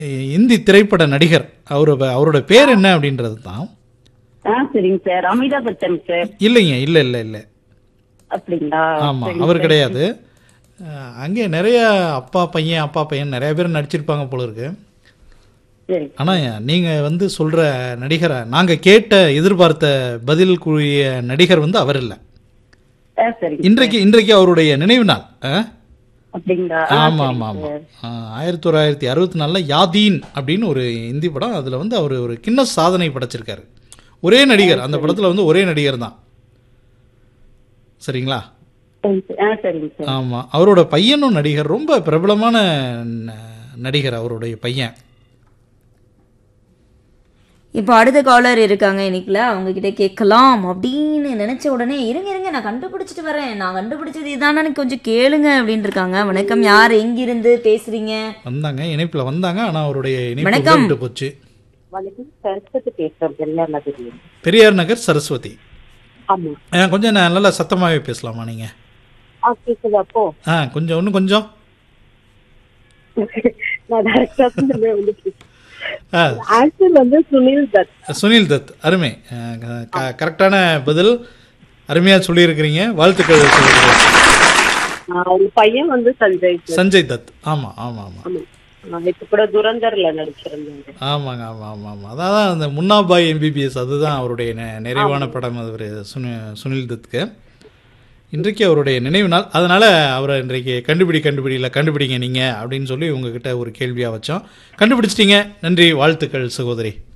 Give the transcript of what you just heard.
இ- இந்தி திரைப்பட நடிகர் அவரு அவரோட பேர் என்ன அப்படின்றது தான் ஆ சரிங்க சார் அமிதாப் பச்சன் சார் இல்லைங்க இல்லை இல்லை இல்லை அப்படிங்களா ஆமாம் சரிங்க அவர் சார். கிடையாது அஹ், அங்கே நிறைய அப்பா பையன் அப்பா பையன் நிறைய பேர் நடிச்சிருப்பாங்க போல இருக்கு சரி ஆனால் நீங்கள் வந்து சொல்கிற நடிகரை நாங்கள் கேட்ட எதிர்பார்த்த பதில் கூறிய நடிகர் வந்து அவர் இல்லை ஆ சரிங்க இன்றைக்கு இன்றைக்கு அவருடைய நினைவு நாள் ஆ? அப்படிங்களா ஆ, ஆமா சரிங்க ஆமா ஆமா சார். ஆ, ஆயிரத்தி தொள்ளாயிரத்தி அறுபத்தி நாலில் யாதீன் அப்படின்னு ஒரு இந்தி படம் அதில் வந்து அவர் ஒரு கின்ன சாதனை படைச்சிருக்காரு ஒரே நடிகர் அந்த படத்தில் வந்து ஒரே நடிகர் தான் சரிங்களா சரிங்க சார். ஆ சரிங்க சார் ஆமாம் அவரோட பையனும் நடிகர் ரொம்ப பிரபலமான ந- நடிகர் அவருடைய பையன் இப்போ அடுத்த காலர் இருக்காங்க இன்னைக்குல அவங்க கிட்ட கேட்கலாம் அப்படின்னு நினைச்ச உடனே இருங்க இருங்க நான் கண்டுபிடிச்சிட்டு வரேன் நான் கண்டுபிடிச்சது இதானு கொஞ்சம் கேளுங்க அப்படின்னு இருக்காங்க வணக்கம் யார் எங்கிருந்து பேசுறீங்க வந்தாங்க இணைப்பில் வந்தாங்க ஆனால் அவருடைய இணைப்பு வணக்கம். விட்டு போச்சு வணக்கம் சரஸ்வதி பேசுறேன் எல்லா மாதிரி பெரியார் நகர் சரஸ்வதி ஆமா ஆ, கொஞ்சம் நான் நல்லா சத்தமாகவே பேசலாமா நீங்கள் ஆ கேக்குது அப்போ ஆ கொஞ்சம் இன்னும் கொஞ்சம் நான் டேரக்டா வந்து ஆ ஆன்சர் வந்து சுனில் தத் சுனில் தத் அருமை கரெக்டான பதில் அருமையாக சொல்லியிருக்கிறீங்க வாழ்த்துக்கள் சொல்லியிருக்கிறேன் அவங்க பையன் வந்து சஞ்சய் சார் சஞ்சய் தத் ஆமாம் ஆமாம் ஆமாம் ஆமா இப்ப கூட துரந்தர்ல நடிச்சிருந்தாங்க ஆமாங்க ஆமாம் ஆமாம் ஆமாம் அதான் அந்த முன்னாபாய் எம்பிபிஎஸ் அதுதான் அவருடைய நெ- நிறைவான படம் அது ஒரு சுனி சுனில் தத்துக்கு இன்றைக்கு அவருடைய நினைவு நாள் அதனால் அவரை இன்றைக்கு கண்டுபிடி கண்டுபிடியில் கண்டுபிடிங்க நீங்கள் அப்படின்னு சொல்லி உங்ககிட்ட ஒரு கேள்வியாக வச்சோம் கண்டுபிடிச்சிட்டீங்க நன்றி வாழ்த்துக்கள் சகோதரி